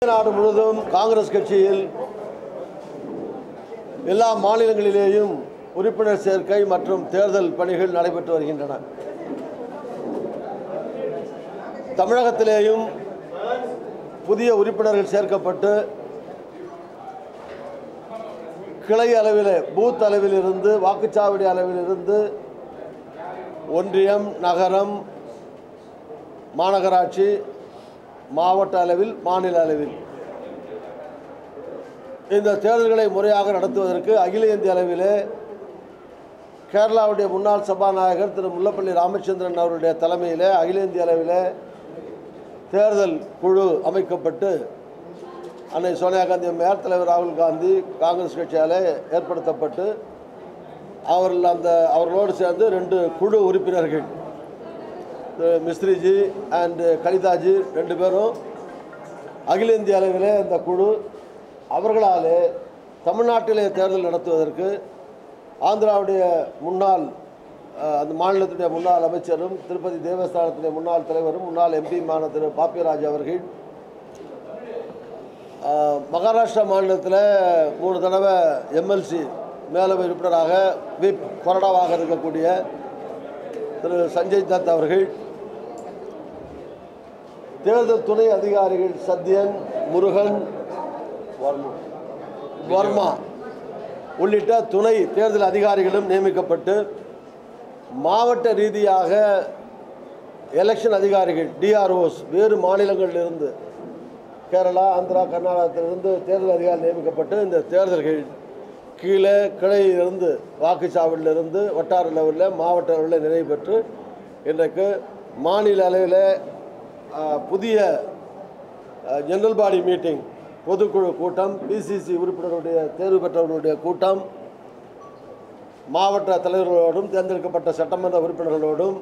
நாடு முழுவதும் காங்கிரஸ் கட்சியில் எல்லா மாநிலங்களிலேயும் உறுப்பினர் சேர்க்கை மற்றும் தேர்தல் பணிகள் நடைபெற்று வருகின்றன தமிழகத்திலேயும் புதிய உறுப்பினர்கள் சேர்க்கப்பட்டு கிளை அளவில் பூத் அளவில் இருந்து வாக்குச்சாவடி அளவில் இருந்து ஒன்றியம் நகரம் மாநகராட்சி மாவட்ட அளவில் மாநில அளவில் இந்த தேர்தல்களை முறையாக நடத்துவதற்கு அகில இந்திய அளவிலே கேரளாவுடைய முன்னாள் சபாநாயகர் திரு முல்லப்பள்ளி ராமச்சந்திரன் அவருடைய தலைமையில் அகில இந்திய அளவில் தேர்தல் குழு அமைக்கப்பட்டு அன்னை சோனியா காந்தி அம்மையார் தலைவர் ராகுல் காந்தி காங்கிரஸ் கட்சியால் ஏற்படுத்தப்பட்டு அவர்கள் அந்த அவர்களோடு சேர்ந்து ரெண்டு குழு உறுப்பினர்கள் திரு மிஸ்ரிஜி அண்ட் கலிதாஜி ரெண்டு பேரும் அகில இந்திய அளவில் இந்த குழு அவர்களாலே தமிழ்நாட்டிலே தேர்தல் நடத்துவதற்கு ஆந்திராவுடைய முன்னாள் அஹ், அந்த மாநிலத்துடைய முன்னாள் அமைச்சரும் திருப்பதி தேவஸ்தானத்துடைய முன்னாள் தலைவரும் முன்னாள் எம்பியுமான திரு பாப்பியராஜ் அவர்கள் அஹ், மகாராஷ்டிரா மாநிலத்தில் மூணு தடவை எம்எல்சி மேலவை உறுப்பினராக விப் கொறடாவாக இருக்கக்கூடிய திரு சஞ்சய் தத் அவர்கள் தேர்தல் துணை அதிகாரிகள் சத்யன் முருகன் வர்மா வர்மா உள்ளிட்ட துணை தேர்தல் அதிகாரிகளும் நியமிக்கப்பட்டு மாவட்ட ரீதியாக எலெக்ஷன் அதிகாரிகள் டிஆர்ஓஸ் வேறு மாநிலங்களிலிருந்து கேரளா ஆந்திரா கர்நாடகத்திலிருந்து தேர்தல் அதிகாரி நியமிக்கப்பட்டு இந்த தேர்தல்கள் கீழே கிளையிலிருந்து வாக்குச்சாவடியிலிருந்து வட்டார லெவலில் மாவட்ட லெவலில் நிறைவு பெற்று இன்றைக்கு மாநில அளவில் ஆ, புதிய ஜெனரல் பாடி மீட்டிங் பொதுக்குழு கூட்டம் பிசிசி உறுப்பினருடைய தேர்வு பெற்றவர்களுடைய கூட்டம் மாவட்ட தலைவர்களோடும் தேர்ந்தெடுக்கப்பட்ட சட்டமன்ற உறுப்பினர்களோடும்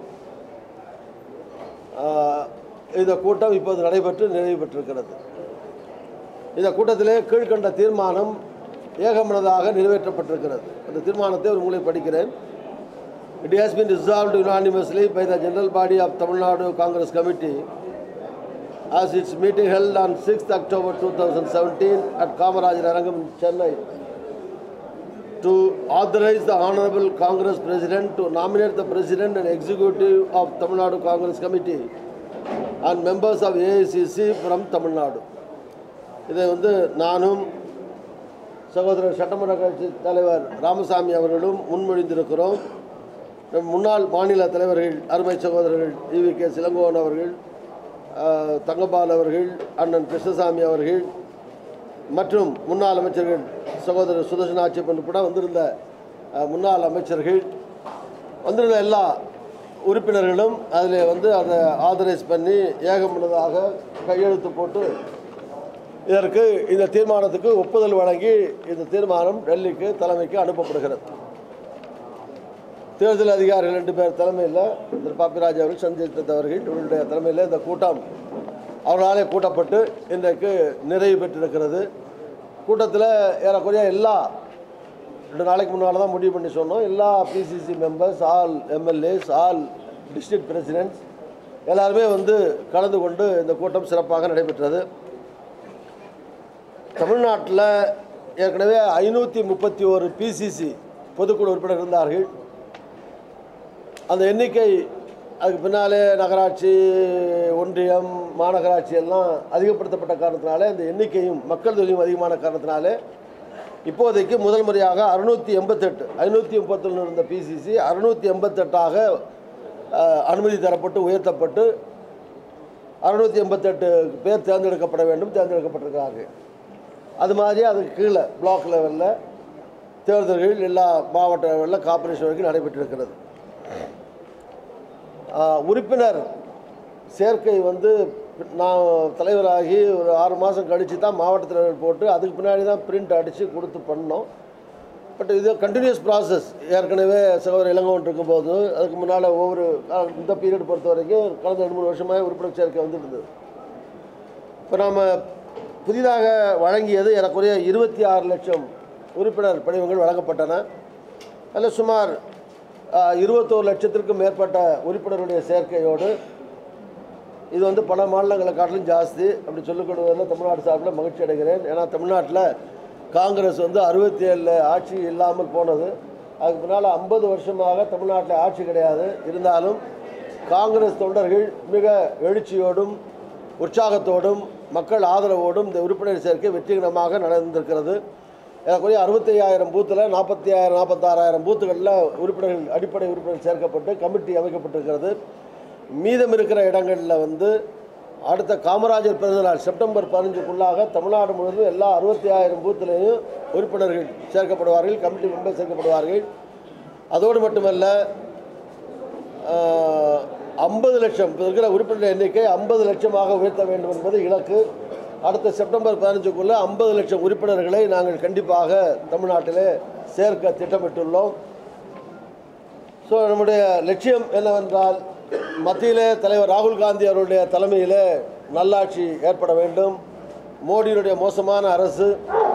ஆ, இந்த கூட்டம் இப்போது நடைபெற்று நிறைவு பெற்றிருக்கிறது இந்த கூட்டத்திலே கீழ்கண்ட தீர்மானம் ஏகமனதாக நிறைவேற்றப்பட்டிருக்கிறது அந்த தீர்மானத்தை ஒரு மூலை படிக்கிறேன் it has been resolved unanimously by the general body of Tamil Nadu Congress Committee as its meeting held on 6th October 2017 at Kamaraj Arangam in Chennai to authorize the Honorable Congress President to nominate the President and Executive of Tamil Nadu Congress Committee and members of AICC from Tamil Nadu. இதை வந்து நானும் சகோதரர் சட்டமன்ற கட்சி தலைவர் ராமசாமி அவர்களும் முன்மொழிந்திருக்கிறோம் நம் முன்னாள் மாநில தலைவர்கள் அருமை சகோதரர்கள் இவி கே சிலங்கோவன் அவர்கள் ஆஹ், தங்கபால் அவர்கள் அண்ணன் கிருஷ்ணசாமி அவர்கள் மற்றும் முன்னாள் அமைச்சர்கள் சகோதரர் சுதர்சன ஆட்சியப்பன் கூட வந்திருந்த ஆஹ், முன்னாள் அமைச்சர்கள் வந்திருந்த எல்லா உறுப்பினர்களும் அதில் வந்து அதை ஆதரைஸ் பண்ணி ஏகமனதாக கையெழுத்து போட்டு இதற்கு இந்த தீர்மானத்துக்கு ஒப்புதல் வழங்கி இந்த தீர்மானம் டெல்லிக்கு தலைமைக்கு அனுப்பப்படுகிறது தேர்தல் அதிகாரிகள் ரெண்டு பேர் தலைமையில் திரு பாப்பிராஜ் அவர்கள் சஞ்சய் தத் அவர்கள் இவருடைய தலைமையில் இந்த கூட்டம் அவர்களாலே கூட்டப்பட்டு இன்றைக்கு நிறைவு பெற்றிருக்கிறது கூட்டத்தில் ஏறக்குறைய எல்லா ரெண்டு நாளைக்கு முன்னால் தான் முடிவு பண்ணி சொன்னோம் எல்லா PCC members all MLAs all district presidents எல்லாருமே வந்து கலந்து கொண்டு இந்த கூட்டம் சிறப்பாக நடைபெற்றது தமிழ்நாட்டில் ஏற்கனவே ஐநூற்றி முப்பத்தி ஒரு பிசிசி பொதுக்குழு உறுப்பினர் இருந்தார்கள் அந்த எண்ணிக்கை அதுக்கு பின்னாலே நகராட்சி ஒன்றியம் மாநகராட்சி எல்லாம் அதிகப்படுத்தப்பட்ட காரணத்தினாலே இந்த எண்ணிக்கையும் மக்கள் தொகையும் அதிகமான காரணத்தினாலே இப்போதைக்கு முதல் முறையாக அறுநூற்றி எண்பத்தெட்டு ஐநூற்றி முப்பத்தொன்று இருந்த பிசிசி அறுநூற்றி எண்பத்தெட்டாக அனுமதி தரப்பட்டு உயர்த்தப்பட்டு அறுநூற்றி எண்பத்தெட்டு பேர் தேர்ந்தெடுக்கப்பட வேண்டும் தேர்ந்தெடுக்கப்பட்டிருக்கிறார்கள் அது மாதிரி அதுக்கு கீழே பிளாக் லெவலில் தேர்தல்கள் எல்லா மாவட்ட லெவலில் கார்ப்பரேஷன் வரைக்கும் நடைபெற்றிருக்கிறது ஆஹ், உறுப்பினர் சேர்க்கை வந்து நான் தலைவராகி ஒரு ஆறு மாதம் கழித்து தான் மாவட்ட தலைவர் போட்டு அதுக்கு பின்னாடி தான் பிரிண்ட் அடித்து கொடுத்து பண்ணோம் பட் இது கண்டினியூஸ் ப்ராசஸ் ஏற்கனவே சகோதரர் இளங்கோவன் இருக்கும்போது அதுக்கு முன்னால் ஒவ்வொரு கா- இந்த பீரியட் பொறுத்த வரைக்கும் கடந்த ரெண்டு மூணு வருஷமாக உறுப்பினர் சேர்க்கை வந்துட்டு இருந்தது இப்போ நாம் புதிதாக வழங்கியது ஏறக்குறைய இருபத்தி ஆறு லட்சம் உறுப்பினர் படிவங்கள் வழங்கப்பட்டன அதில் சுமார் ஆஹ், இருபத்தோரு லட்சத்திற்கும் மேற்பட்ட உறுப்பினருடைய சேர்க்கையோடு இது வந்து பல மாநிலங்களை காட்டிலும் ஜாஸ்தி அப்படி சொல்லிக்கொடுவதில் தமிழ்நாடு சார்பில் மகிழ்ச்சி அடைகிறேன் ஏன்னா தமிழ்நாட்டில் காங்கிரஸ் வந்து அறுபத்தி ஏழில் ஆட்சி இல்லாமல் போனது அதுக்கு பின்னால் ஐம்பது வருஷமாக தமிழ்நாட்டில் ஆட்சி கிடையாது இருந்தாலும் காங்கிரஸ் தொண்டர்கள் மிக எழுச்சியோடும் உற்சாகத்தோடும் மக்கள் ஆதரவோடும் இந்த உறுப்பினர் சேர்க்கை வெற்றிகரமாக நடந்திருக்கிறது ஏறக்குறைய அறுபத்தையாயிரம் பூத்தில் நாற்பத்தி ஆயிரம் நாற்பத்தாறாயிரம் பூத்துகளில் உறுப்பினர்கள் அடிப்படை உறுப்பினர்கள் சேர்க்கப்பட்டு கமிட்டி அமைக்கப்பட்டிருக்கிறது மீதம் இருக்கிற இடங்களில் வந்து அடுத்த காமராஜர் பிறந்தநாள் செப்டம்பர் பதினஞ்சுக்குள்ளாக தமிழ்நாடு முழுவதும் எல்லா அறுபத்தி ஆயிரம் பூத்துலேயும் உறுப்பினர்கள் சேர்க்கப்படுவார்கள் கமிட்டி மெம்பர் சேர்க்கப்படுவார்கள் அதோடு மட்டுமல்ல ஐம்பது லட்சம் இப்போ இருக்கிற உறுப்பினர் எண்ணிக்கை ஐம்பது லட்சமாக உயர்த்த வேண்டும் என்பது இலக்கு அடுத்த செப்டம்பர் பதினஞ்சுக்குள்ளே ஐம்பது லட்சம் உறுப்பினர்களை நாங்கள் கண்டிப்பாக தமிழ்நாட்டிலே சேர்க்க திட்டமிட்டுள்ளோம் ஸோ நம்முடைய லட்சியம் என்னவென்றால் மத்தியிலே தலைவர் ராகுல் காந்தி அவருடைய தலைமையிலே நல்லாட்சி ஏற்பட வேண்டும் மோடியினுடைய மோசமான அரசு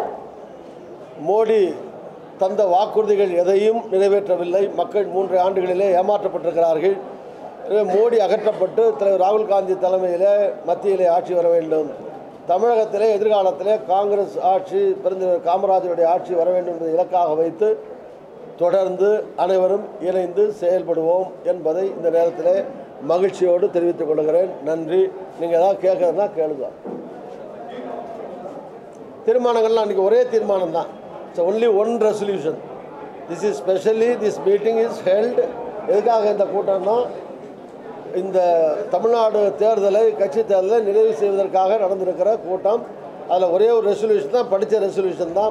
மோடி தந்த வாக்குறுதிகள் எதையும் நிறைவேற்றவில்லை மக்கள் மூன்று ஆண்டுகளிலே ஏமாற்றப்பட்டிருக்கிறார்கள் எனவே மோடி அகற்றப்பட்டு தலைவர் ராகுல் காந்தி தலைமையிலே மத்தியிலே ஆட்சி வர வேண்டும் தமிழகத்திலே எதிர்காலத்திலே காங்கிரஸ் ஆட்சி பெருந்தலைவர் காமராஜருடைய ஆட்சி வர வேண்டும் என்பதை இலக்காக வைத்து தொடர்ந்து அனைவரும் இணைந்து செயல்படுவோம் என்பதை இந்த நேரத்தில் மகிழ்ச்சியோடு தெரிவித்துக் கொள்கிறேன் நன்றி நீங்கள் ஏதாவது கேட்கறதுனா கேளுங்க தீர்மானங்கள்லாம் அன்றைக்கி ஒரே தீர்மானம் தான் it's only one resolution this is specially this meeting is held எதுக்காக இந்த கூட்டம்னா இந்த தமிழ்நாடு தேர்தலை கட்சி தேர்தலை நிறைவு செய்வதற்காக நடந்திருக்கிற கூட்டம் அதில் ஒரே ஒரு ரெசல்யூஷன் தான் படித்த ரெசல்யூஷன் தான்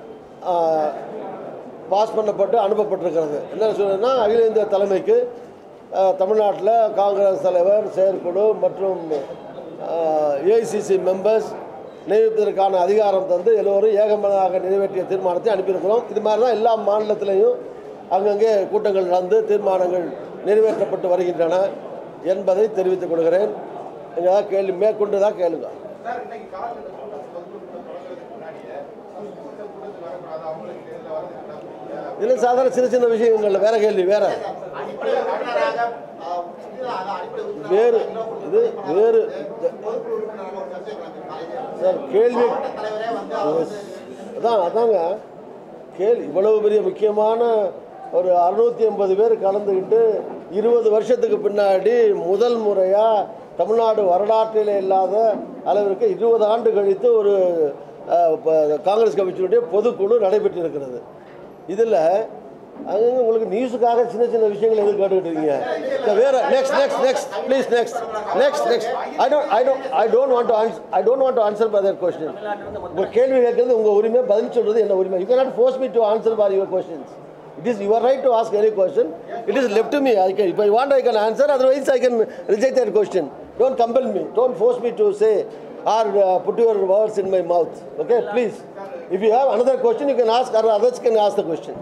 பாஸ் பண்ணப்பட்டு அனுப்பப்பட்டிருக்கிறது என்ன சொல்லுன்னா அகில இந்திய தலைமைக்கு அஹ், தமிழ்நாட்டில் காங்கிரஸ் தலைவர் செயற்குழு மற்றும் ஏஐசிசி மெம்பர்ஸ் நியமிப்பதற்கான அதிகாரம் தந்து எல்லோரும் ஏகமனதாக நிறைவேற்றிய தீர்மானத்தை அனுப்பியிருக்கிறோம் இது மாதிரி தான் எல்லா மாநிலத்திலையும் அங்கங்கே கூட்டங்கள் நடந்து தீர்மானங்கள் நிறைவேற்றப்பட்டு வருகின்றன என்பதை தெரிவித்துக் கொள்கிறேன் எங்கேயாவது கேள்வி மேற்கொண்டு தான் கேளுங்க சார் இன்னைக்கு காலையில் இந்த கூட்டம் பொதுக்கூட்டம் தொடங்குறதுக்கு முன்னாடியே பொதுக்கூட்டம் கூட்டத்துக்கு வரக்கூடாது அவங்களுக்கு இதில் வரது இல்லை சாதாரண சின்ன சின்ன விஷயங்கள்ல வேற கேள்வி வேற அடிப்படை உறுப்பினராக ஆஹ், சுற்றுலா அதான் அடிப்படை உறுப்பினராக வேறு இது வேறு பொதுக்குழு உறுப்பினராக ஒரு சர்ச்சை கிளம்பி காலையிலே சார் கேள்வி மாவட்ட தலைவரே வந்து அவர் வந்து அதான் அதாங்க கேள்வி இவ்வளவு பெரிய முக்கியமான ஒரு அறுநூத்தி எண்பது பேர் கலந்துக்கிட்டு இருபது வருஷத்துக்கு பின்னாடி முதல் முறையாக தமிழ்நாடு வரலாற்றில் இல்லாத அளவிற்கு இருபது ஆண்டு கழித்து ஒரு அஹ், ப- காங்கிரஸ் கமிட்டியுடைய பொதுக்குழு நடைபெற்றிருக்கிறது இதில் அங்கங்க உங்களுக்கு நியூஸுக்காக சின்ன சின்ன விஷயங்கள் எதுவும் கேட்டுக்கிட்டு இருக்கீங்க சரி, வேற next next next please next next next I don't I don't I don't want to answer I don't want to answer for that question உங்கள் கேள்வி கேட்கறது உங்கள் உரிமை பதில் சொல்றது என்ன உரிமை you cannot force me to answer for your questions it is your right to ask any question it is left to me I can, if I want I can answer otherwise I can reject that question don't compel me don't force me to say or uh, put your words in my mouth okay please if you have another question you can ask or others can ask the question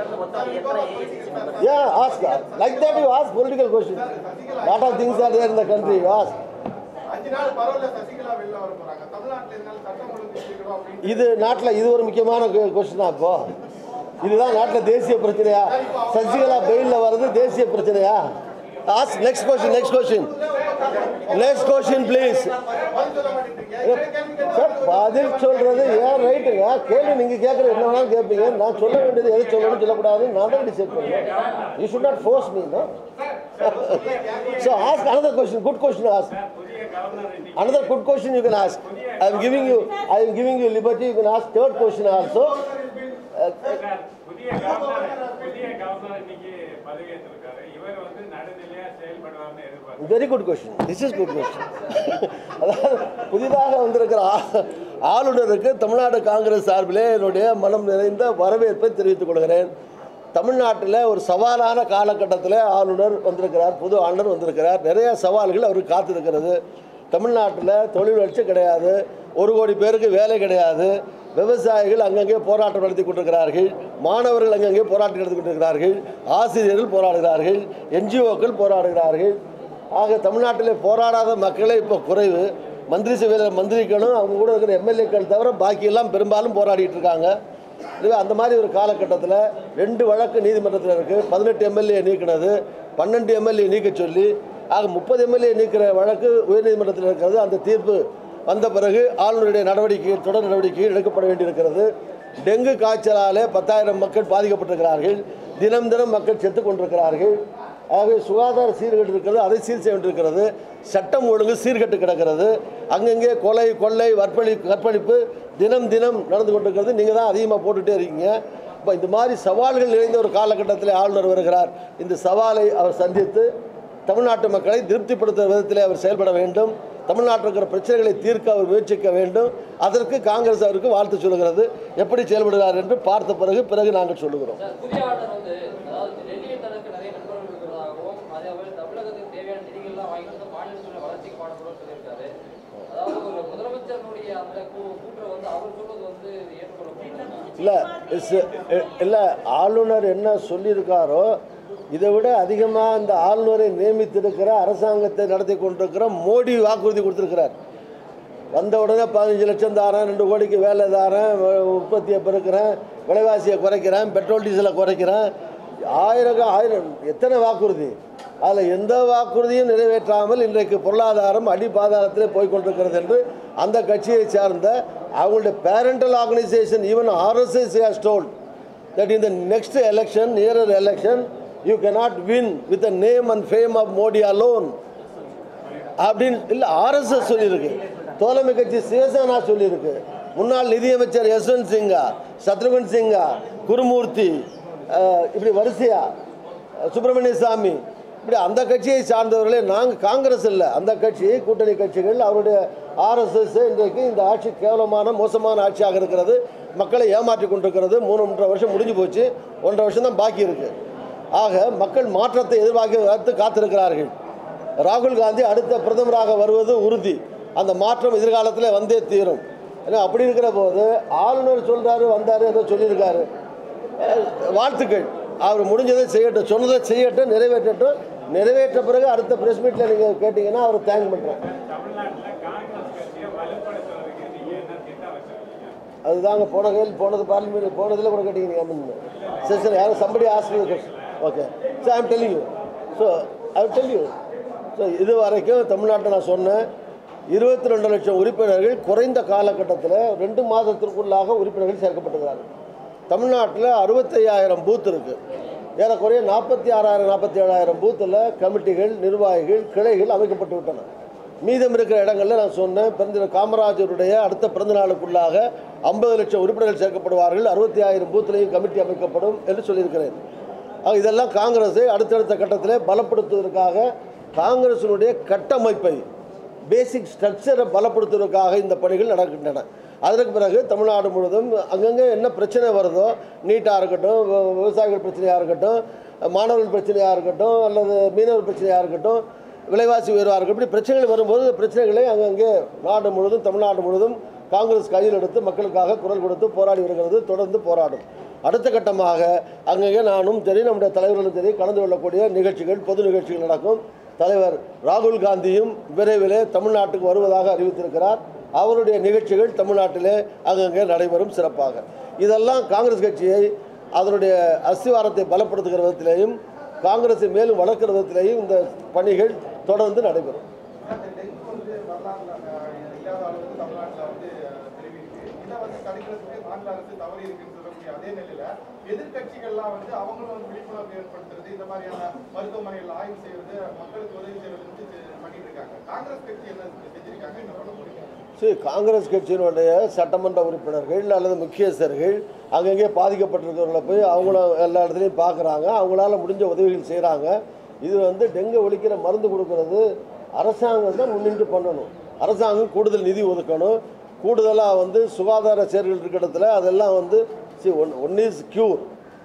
yeah ask like that you ask political questions lot of things are there in the country you ask அஞ்சு நாள் பரவாயில்ல சசிகலா வெளில வர போறாங்க தமிழ்நாட்டில் இருந்தாலும் சட்டம் ஒழுங்கு சீக்கிரம் அப்படின்னு இது நாட்டில் இது ஒரு முக்கியமான கொஸ்டினா இப்போ இதுதான் நாட்டில் தேசிய பிரச்சனையா சசிகலா பெயிலில் வர்றது தேசிய பிரச்சனையா as next question next question next question please பதில் சொல்ல மாட்டேங்கிறீங்க என்ன கேள்வி கேட்டா சார் பதில் சொல்றது ஏன் ரைட்டுங்க கேள்வி நீங்கள் கேட்குற என்ன வேணாலும் கேட்பீங்க நான் சொல்ல வேண்டியது எது சொல்லணும்னு சொல்லக்கூடாதுன்னு நான் தான் டிசைட் பண்ணுவேன் you should not force me no so ask another question good question ask another good question you can ask i am giving you i am giving you liberty you can ask third question also Uh, sir, புதிய governor புதிய governor இன்னைக்கு பதவியேற்றிருக்காரு இவர் வந்து நடுநிலையா செயல்படுவார்னு எதிர்பார்க்கிறேன் very good question this is good question அதாவது புதிதாக வந்திருக்கிற ஆ- ஆளுநருக்கு தமிழ்நாடு காங்கிரஸ் சார்பிலே என்னுடைய மனம் நிறைந்த வரவேற்பை தெரிவித்துக் கொள்கிறேன் தமிழ்நாட்டில் ஒரு சவாலான காலகட்டத்தில் ஆளுநர் வந்திருக்கிறார் புது ஆளுநர் வந்திருக்கிறார் நிறைய சவால்கள் அவருக்கு காத்திருக்கிறது தமிழ்நாட்டில் தொழில் வளர்ச்சி கிடையாது ஒரு கோடி பேருக்கு வேலை கிடையாது விவசாயிகள் அங்கங்கே போராட்டம் நடத்தி கொண்டிருக்கிறார்கள் மாணவர்கள் அங்கங்கே போராட்டம் நடத்தி கொண்டிருக்கிறார்கள் ஆசிரியர்கள் போராடுகிறார்கள் என்ஜிஓக்கள் போராடுகிறார்கள் ஆக தமிழ்நாட்டிலே போராடாத மக்களே இப்போ குறைவு மந்திரி சபையில் மந்திரிகளும் அவங்க கூட இருக்கிற எம்எல்ஏக்கள் தவிர பாக்கியெல்லாம் பெரும்பாலும் போராடிட்டு இருக்காங்க இதுவே அந்த மாதிரி ஒரு காலகட்டத்தில் ரெண்டு வழக்கு நீதிமன்றத்தில் இருக்குது பதினெட்டு எம்எல்ஏ நீக்கினது பன்னெண்டு எம்எல்ஏ நீக்க சொல்லி ஆக முப்பது எம்எல்ஏ நீக்கிற வழக்கு உயர்நீதிமன்றத்தில் இருக்கிறது அந்த தீர்ப்பு வந்த பிறகு ஆளுநருடைய நடவடிக்கை தொடர் நடவடிக்கை எடுக்கப்பட வேண்டியிருக்கிறது டெங்கு காய்ச்சலாலே பத்தாயிரம் மக்கள் பாதிக்கப்பட்டிருக்கிறார்கள் தினம் தினம் மக்கள் செத்து கொண்டிருக்கிறார்கள் ஆகவே சுகாதார சீர்கேடு இருக்கிறது அதை சீர் செய்ய வேண்டியிருக்கிறது சட்டம் ஒழுங்கு சீர்கெட்டு கிடக்கிறது அங்கங்கே கொலை கொள்ளை வற்பழி கற்பழிப்பு தினம் தினம் நடந்து கொண்டிருக்கிறது நீங்கள் தான் அதிகமாக போட்டுகிட்டே இருக்கீங்க இப்போ இந்த மாதிரி சவால்கள் நிறைந்த ஒரு காலகட்டத்தில் ஆளுநர் வருகிறார் இந்த சவாலை அவர் சந்தித்து தமிழ்நாட்டு மக்களை திருப்திப்படுத்துகிற விதத்திலே அவர் செயல்பட வேண்டும் தமிழ்நாட்டில் இருக்கிற பிரச்சனைகளை தீர்க்க அவர் முயற்சிக்க வேண்டும் அதற்கு காங்கிரஸ் அவருக்கு வாழ்த்து சொல்கிறது எப்படி செயல்படுகிறார் என்று பார்த்த பிறகு பிறகு நாங்கள் சொல்லுகிறோம் சார் புதிய ஆளுநர் வந்து அதாவது டெல்லியில் தனக்கு நிறைய நண்பர்கள் இருக்கிறதாகவும் அதே போல தமிழகத்துக்கு தேவையான நிதிகள்லாம் வாங்கிட்டு வந்து மாநிலத்தோட வளர்ச்சிக்கு பாடுபடும் சொல்லியிருக்காரு அதாவது ஒரு முதலமைச்சருடைய அந்த கூ- கூற்றை வந்து அவர் சொல்வது வந்து ஏற்றுக்கொள்ள முடியாது இல்லை இல்லை ஆளுநர் என்ன சொல்லியிருக்காரோ இதை விட அதிகமாக இந்த ஆளுநரை நியமித்திருக்கிற அரசாங்கத்தை நடத்தி கொண்டிருக்கிற மோடி வாக்குறுதி கொடுத்திருக்கிறார் வந்த உடனே பதினஞ்சு லட்சம் தாரேன் ரெண்டு கோடிக்கு வேலை தாரேன் வ- உற்பத்தியை பெருக்கிறேன் விலைவாசியை குறைக்கிறேன் பெட்ரோல் டீசலை குறைக்கிறேன் ஆயிரம் ஆயிரம் எத்தனை வாக்குறுதி அதில் எந்த வாக்குறுதியும் நிறைவேற்றாமல் இன்றைக்கு பொருளாதாரம் அடிபாதாரத்திலே போய் கொண்டிருக்கிறது என்று அந்த கட்சியை சார்ந்த அவங்களுடைய parental organisation even RSS has told that in the next election, nearer election, you cannot win with the name and fame of Modi alone. அப்படின்னு இல்லை ஆர்எஸ்எஸ் சொல்லியிருக்கு தோழமை கட்சி சிவசேனா சொல்லியிருக்கு முன்னாள் நிதியமைச்சர் யஸ்வந்த் சிங்கா சத்ருகன் சிங்கா குருமூர்த்தி அஹ், இப்படி வரிசையா அஹ், சுப்பிரமணிய சாமி இப்படி அந்த கட்சியை சார்ந்தவர்களே நாங்கள் காங்கிரஸ் இல்லை அந்த கட்சி கூட்டணி கட்சிகள் அவருடைய ஆர்எஸ்எஸ் இன்றைக்கு இந்த ஆட்சி கேவலமான மோசமான ஆட்சியாக இருக்கிறது மக்களை ஏமாற்றி கொண்டிருக்கிறது மூணு ஒன்றரை வருஷம் முடிஞ்சு போச்சு ஒன்றரை வருஷம் தான் பாக்கி இருக்குது ஆக மக்கள் மாற்றத்தை எதிர்பார்க்க காத்து காத்திருக்கிறார்கள் ராகுல் காந்தி அடுத்த பிரதமராக வருவது உறுதி அந்த மாற்றம் எதிர்காலத்தில் வந்தே தீரும் ஏன்னா அப்படி இருக்கிற போது ஆளுநர் சொல்றாரு வந்தாரு ஏதோ சொல்லியிருக்காரு அஹ் வாழ்த்துக்கள் அவர் முடிஞ்சதை செய்யட்டும் சொன்னதை செய்யட்டும் நிறைவேற்றட்டும் நிறைவேற்ற பிறகு அடுத்த ப்ரெஸ் மீட்டில் நீங்கள் கேட்டிங்கன்னா அவர் தேங்க் பண்ணுறேன் தமிழ்நாட்டுல காங்கிரஸ் கட்சியை வலுப்படுத்துறதுக்கு நீங்க என்ன திட்டம் வச்சிருக்கீங்க அதுதாங்க போன கேள்வி போனது பார்லிமெண்ட் போனதில் கூட கேட்டீங்க சரி சரி யாரும் somebody ask okay so I'm telling you so I tell you so இது வரைக்கும் தமிழ்நாட்டை நான் சொன்னேன் இருபத்தி ரெண்டு லட்சம் உறுப்பினர்கள் குறைந்த காலகட்டத்தில் ரெண்டு மாதத்திற்குள்ளாக உறுப்பினர்கள் சேர்க்கப்பட்டிருக்கிறார்கள் தமிழ்நாட்டில் அறுபத்தையாயிரம் பூத் இருக்குது ஏறக்குறைய நாற்பத்தி ஆறாயிரம் நாற்பத்தி ஏழாயிரம் பூத்தில் கமிட்டிகள் நிர்வாகிகள் கிளைகள் அமைக்கப்பட்டு விட்டன மீதம் இருக்கிற இடங்களில் நான் சொன்னேன் பிறந்த காமராஜருடைய அடுத்த பிறந்த நாளுக்குள்ளாக ஐம்பது லட்சம் உறுப்பினர்கள் சேர்க்கப்படுவார்கள் அறுபத்தி ஆயிரம் பூத்திலையும் கமிட்டி அமைக்கப்படும் என்று சொல்லியிருக்கிறேன் ஆக இதெல்லாம் காங்கிரஸை அடுத்தடுத்த கட்டத்தில் பலப்படுத்துவதற்காக காங்கிரசினுடைய கட்டமைப்பை பேசிக் ஸ்ட்ரக்சரை பலப்படுத்துவதற்காக இந்த பணிகள் நடக்கின்றன அதற்கு பிறகு தமிழ்நாடு முழுவதும் அங்கங்கே என்ன பிரச்சனை வருதோ நீட்டாக இருக்கட்டும் விவ- விவசாயிகள் பிரச்சனையாக இருக்கட்டும் மாணவர்கள் பிரச்சனையாக இருக்கட்டும் அல்லது மீனவர் பிரச்சனையாக இருக்கட்டும் விலைவாசி உயர்வாக இருக்கட்டும் இப்படி பிரச்சனைகள் வரும்போது இந்த பிரச்சனைகளை அங்கங்கே நாடு முழுவதும் தமிழ்நாடு முழுவதும் காங்கிரஸ் கையில் எடுத்து மக்களுக்காக குரல் கொடுத்து போராடி வருகிறது தொடர்ந்து போராடும் அடுத்த கட்டமாக அங்கங்கே நானும் சரி நம்முடைய தலைவர்களும் சரி கலந்து கொள்ளக்கூடிய நிகழ்ச்சிகள் பொது நிகழ்ச்சிகள் நடக்கும் தலைவர் ராகுல் காந்தியும் விரைவிலே தமிழ்நாட்டுக்கு வருவதாக அறிவித்திருக்கிறார் அவருடைய நிகழ்ச்சிகள் தமிழ்நாட்டிலே அங்கங்கே நடைபெறும் சிறப்பாக இதெல்லாம் காங்கிரஸ் கட்சியை அதனுடைய அஸ்திவாரத்தை பலப்படுத்துகிற விதத்திலேயும் காங்கிரஸை மேலும் வளர்க்கிற விதத்திலேயும் இந்த பணிகள் தொடர்ந்து நடைபெறும் அந்த டெங்கு வந்து வரலாறுல அஹ், இல்லாத அளவுக்கு தமிழ்நாட்டுல வந்து அஹ், தெரிவிக்கு இதை வந்து தடுக்கிறதுக்கு மாநில அரசு தவறி இருக்குன்னு சொல்லக்கூடிய அதே நிலையில எதிர்க்கட்சிகள்லாம் வந்து அவங்களும் வந்து விழிப்புணர்வு ஏற்படுத்துறது இந்த மாதிரியான மருத்துவமனைகள் ஆய்வு செய்யறது மக்களுக்கு உதவி செய்யறது வந்து செ- பண்ணிட்டு இருக்காங்க காங்கிரஸ் கட்சி என்ன செஞ்சிருக்காங்க என்ன பண்ண முடியும் சரி காங்கிரஸ் கட்சியினுடைய சட்டமன்ற உறுப்பினர்கள் அல்லது முக்கியஸ்தர்கள் அங்கங்கே பாதிக்கப்பட்டிருக்கிறவங்களை போய் அவங்களும் எல்லா இடத்துலையும் பார்க்குறாங்க அவங்களால முடிஞ்ச உதவிகள் செய்கிறாங்க இது வந்து டெங்கு ஒழிக்கிற மருந்து கொடுக்கறது அரசாங்கம் தான் முன்னின்று பண்ணணும் அரசாங்கம் கூடுதல் நிதி ஒதுக்கணும் கூடுதலாக வந்து சுகாதார செயல்கள் இருக்கிற இடத்துல அதெல்லாம் வந்து C one one is cure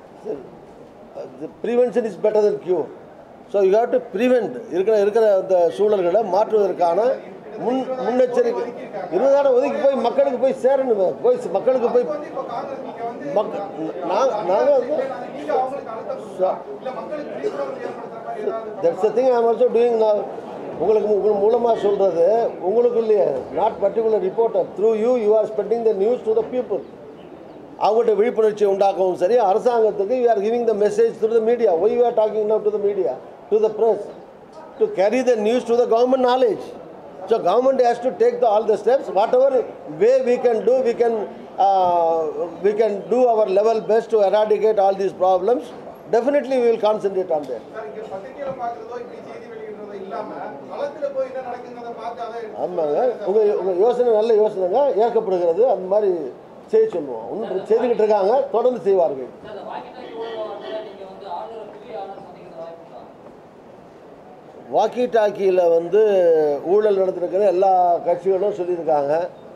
prevention is better than cure so you have to prevent இருக்கிற இருக்கிற அந்த சூழல்களை மாற்றுவதற்கான முன் முன்னெச்சரிக்கை இருபதாயிரம் ஒதுக்கி போய் மக்களுக்கு போய் சேரணுமே போய் சி- மக்களுக்கு போய் வந்து இப்போ காங்கிரஸ் நீங்க வந்து மக் நாங்கள் நாங்கள் வந்து நீங்க அவங்களுக்கு அழுத்தம் கொடுத்தா, இல்ல மக்களுக்கு விழிப்புணர்வு ஏற்படுத்துற மாதிரி ஏதாவது that's the thing I'm also doing நான் உங்களுக்கு மு- உங்கள் மூலமாக சொல்கிறது உங்களுக்கு இல்லையே not particular reporter through you you are spending the news to the people அவங்கள்ட்ட விழிப்புணர்ச்சி உண்டாக்கவும் சரி அரசாங்கத்துக்கு you are giving the message through the media why you are talking now to the media to the press to carry the news to the government knowledge. So government has to take the, all the steps, whatever way we can do, we can, uh, we can do our level best to eradicate all these problems. Definitely we will concentrate on that. Sir இங்க பத்திரிகையில பாக்குறதோ இப்படி செய்தி வெளியிடுறதோ இல்லாம களத்துல போய் என்ன நடக்குங்கிறத பார்த்து அதை ஆமாங்க உங்கள் உங்கள் யோசனை நல்ல யோசனைங்க ஏற்கப்படுகிறது அந்த மாதிரி செய்ய சொல்லுவோம் ஒன்றும் செய்துக்கிட்டு இருக்காங்க தொடர்ந்து செய்வார்கள் சார் இந்த வாக்கி டாக்கி ஊழல் வந்து நீங்க வந்து ஆளுநர் புதிய ஆளுநர் சந்திக்கிறது வாய்ப்பு இருக்கா? வாக்கி டாக்கியில் வந்து ஊழல் நடந்திருக்கிற எல்லா கட்சிகளும் சொல்லியிருக்காங்க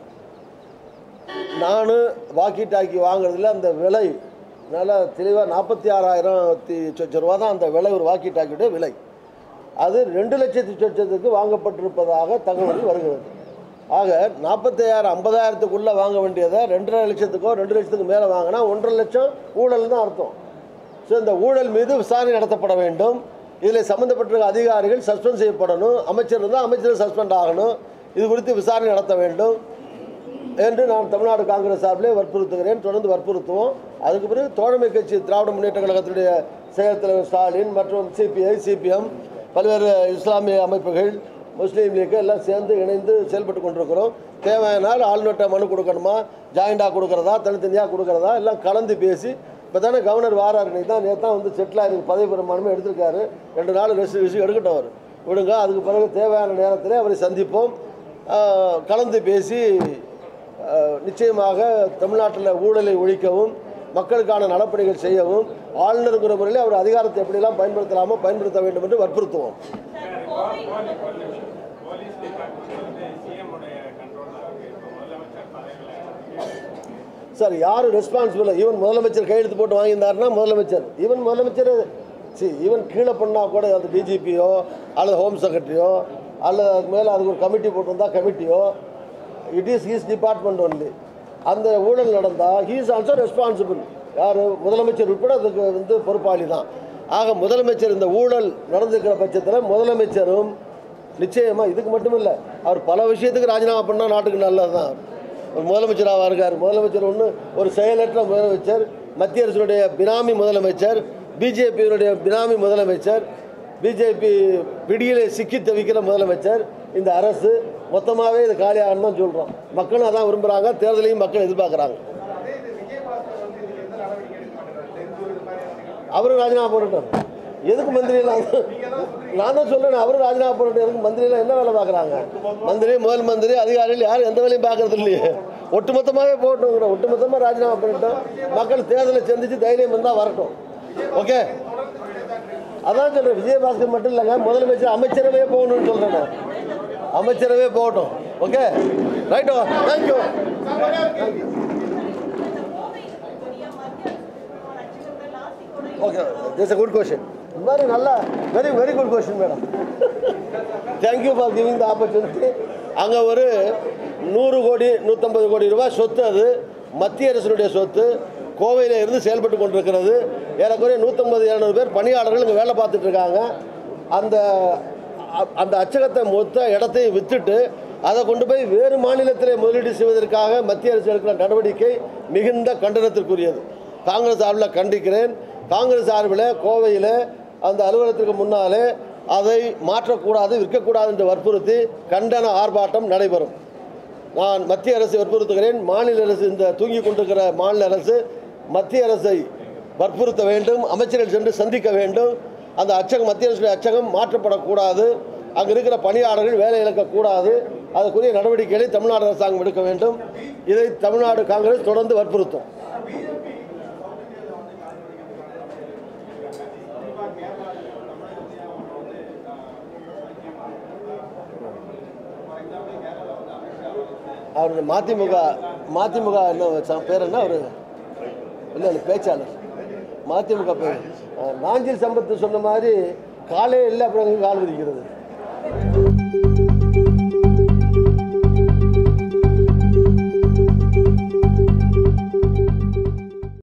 நான் வாக்கி டாக்கி வாங்குறதுல அந்த விலை நல்லா தெளிவாக நாற்பத்தி ஆறாயிரத்தி சொச்ச ரூபா தான் அந்த விலை ஒரு வாக்கி டாக்கியுடைய விலை அது ரெண்டு லட்சத்தி சொச்சத்துக்கு வாங்கப்பட்டிருப்பதாக தகவல் வருகிறது ஆக நாற்பத்தையாயிரம் ஐம்பதாயிரத்துக்குள்ளே வாங்க வேண்டியதை ரெண்டரை லட்சத்துக்கோ ரெண்டு லட்சத்துக்கு மேலே வாங்கினா ஒன்றரை லட்சம் ஊழல் தான் அர்த்தம் ஸோ இந்த ஊழல் மீது விசாரணை நடத்தப்பட வேண்டும் இதில் சம்மந்தப்பட்டிருக்க அதிகாரிகள் சஸ்பெண்ட் செய்யப்படணும் அமைச்சர் இருந்தால் அமைச்சர் சஸ்பெண்ட் ஆகணும் இது குறித்து விசாரணை நடத்த வேண்டும் என்று நான் தமிழ்நாடு காங்கிரஸ் சார்பிலே வற்புறுத்துகிறேன் தொடர்ந்து வற்புறுத்துவோம் அதுக்கு பிறகு தோழமை கட்சி திராவிட முன்னேற்ற கழகத்தினுடைய செயல் தலைவர் ஸ்டாலின் மற்றும் சிபிஐ சிபிஎம் பல்வேறு இஸ்லாமிய அமைப்புகள் முஸ்லீம் லீக் எல்லாம் சேர்ந்து இணைந்து செயல்பட்டு கொண்டிருக்கிறோம் தேவையானால் ஆளுநர்கிட்ட மனு கொடுக்கணுமா ஜாயிண்டாக கொடுக்குறதா தனித்தனியாக கொடுக்குறதா எல்லாம் கலந்து பேசி இப்போ தானே கவர்னர் வாரார் இன்னைக்கு தான் நேற்று தான் வந்து செட்டில் ஆயிருக்கு பதவி பிரமாணமே எடுத்திருக்காரு ரெண்டு நாள் ரெஸ்ட் விஷயம் எடுக்கட்டும் அவர் விடுங்க அதுக்கு பிறகு தேவையான நேரத்தில் அவரை சந்திப்போம் ஆஹ், கலந்து பேசி ஆஹ், நிச்சயமாக தமிழ்நாட்டில் ஊழலை ஒழிக்கவும் மக்களுக்கான நலப்பணிகள் செய்யவும் ஆளுநருங்கிற முறையில் அவர் அதிகாரத்தை எப்படியெல்லாம் பயன்படுத்தலாமோ பயன்படுத்த வேண்டும் என்று வற்புறுத்துவோம் போலீஸ் டிபார்ட்மெண்ட் வந்து சிஎம் உடைய கண்ட்ரோல்ல இருக்கு இப்போ முதலமைச்சர் பதவியில் சார் யார் ரெஸ்பான்சிபிள் ஈவன் முதலமைச்சர் கையெழுத்து போட்டு வாங்கியிருந்தாருன்னா முதலமைச்சர் ஈவன் முதலமைச்சர் சி ஈவன் கீழே பண்ணால் கூட அது டிஜிபியோ அல்லது ஹோம் செக்ரட்டரியோ அல்லது அதுக்கு மேலே அதுக்கு ஒரு கமிட்டி போட்டிருந்தா கமிட்டியோ it is his department only அந்த ஊழல் நடந்தால் ஹீ இஸ் ஆல்சோ ரெஸ்பான்சிபிள் யார் முதலமைச்சர் உட்பட அதுக்கு வந்து பொறுப்பாளி தான் ஆக முதலமைச்சர் இந்த ஊழல் நடந்திருக்கிற பட்சத்தில் முதலமைச்சரும் நிச்சயமாக இதுக்கு மட்டும் இல்லை அவர் பல விஷயத்துக்கு ராஜினாமா பண்ணால் நாட்டுக்கு நல்லது தான் ஒரு முதலமைச்சராக இருக்கார் முதலமைச்சர் ஒன்று ஒரு செயலற்ற முதலமைச்சர் மத்திய அரசுடைய பினாமி முதலமைச்சர் பிஜேபியினுடைய பினாமி முதலமைச்சர் பிஜேபி பிடியிலே சிக்கி தவிக்கிற முதலமைச்சர் இந்த அரசு மொத்தமாகவே இது காலியாகணும் தான் சொல்கிறோம் மக்களும் அதான் விரும்புகிறாங்க தேர்தலையும் மக்கள் எதிர்பார்க்குறாங்க அதே இது விஜயபாஸ்கர் வந்து இதுக்கு எந்த நடவடிக்கை எடுக்க மாட்டேங்கிறார் செந்தூர் இது மாதிரியான நிகழ்வுகள். அவரும் ராஜினாமா போடட்டும் எதுக்கு மந்திரி நான் நான் தான் சொல்றேன் அவரும் ராஜினாமா போடட்டும் எதுக்கு மந்திரிலாம் என்ன வேலை பார்க்குறாங்க மந்திரி முதல் மந்திரி அதிகாரிகள் யாரும் எந்த வேலையும் பார்க்கறது இல்லையே ஒட்டுமொத்தமாகவே போகட்டுங்கிற ஒட்டுமொத்தமாக ராஜினாமா பண்ணிட்டோம் மக்கள் தேர்தலை சந்திச்சு தைரியம் இருந்தால் வரட்டும் ஓகே அதான் சொல்கிறேன் விஜயபாஸ்கர் மட்டும் இல்லைங்க முதலமைச்சர் அமைச்சரவே போகணும்னு சொல்கிறேன் நான் அமைச்சரவே போகட்டும் ஓகே ரைட்டோ thank you okay this a good question இந்த மாதிரி நல்லா very very good question madam thank you for giving the opportunity அங்கே ஒரு நூறு கோடி நூற்றம்பது கோடி ரூபாய் சொத்து அது மத்திய அரசினுடைய சொத்து கோவையில் இருந்து செயல்பட்டு கொண்டிருக்கிறது ஏறக்குறைய நூற்றம்பது இரநூறு பேர் பணியாளர்கள் இங்கே வேலை பார்த்துட்டு இருக்காங்க அந்த அ- அந்த அச்சகத்தை மொத்த இடத்தையும் விற்றுட்டு அதை கொண்டு போய் வேறு மாநிலத்திலே முதலீடு செய்வதற்காக மத்திய அரசு எடுக்கிற நடவடிக்கை மிகுந்த கண்டனத்திற்குரியது காங்கிரஸ் சார்பில் கண்டிக்கிறேன் காங்கிரஸ் சார்பில் கோவையில் அந்த அலுவலகத்திற்கு முன்னாலே அதை மாற்றக்கூடாது விற்கக்கூடாது என்று வற்புறுத்தி கண்டன ஆர்ப்பாட்டம் நடைபெறும் நான் மத்திய அரசை வற்புறுத்துகிறேன் மாநில அரசு இந்த தூங்கி கொண்டிருக்கிற மாநில அரசு மத்திய அரசை வற்புறுத்த வேண்டும் அமைச்சர்கள் சென்று சந்திக்க வேண்டும் அந்த அச்சகம் மத்திய அரசுடைய அச்சகம் மாற்றப்படக்கூடாது அங்கே இருக்கிற பணியாளர்கள் வேலை இழக்கக்கூடாது அதுக்குரிய நடவடிக்கைகளை தமிழ்நாடு அரசாங்கம் எடுக்க வேண்டும் இதை தமிழ்நாடு காங்கிரஸ் தொடர்ந்து வற்புறுத்தும் அவர் மதிமுக மதிமுக என்ன ச- பேர் என்ன அவர் இல்லை இல்லை பேச்சாளர் மதிமுக பேர் அஹ், நாஞ்சில் சம்பத்து சொன்ன மாதிரி காலே இல்லை அப்புறம் எங்க கால் விதிக்கிறது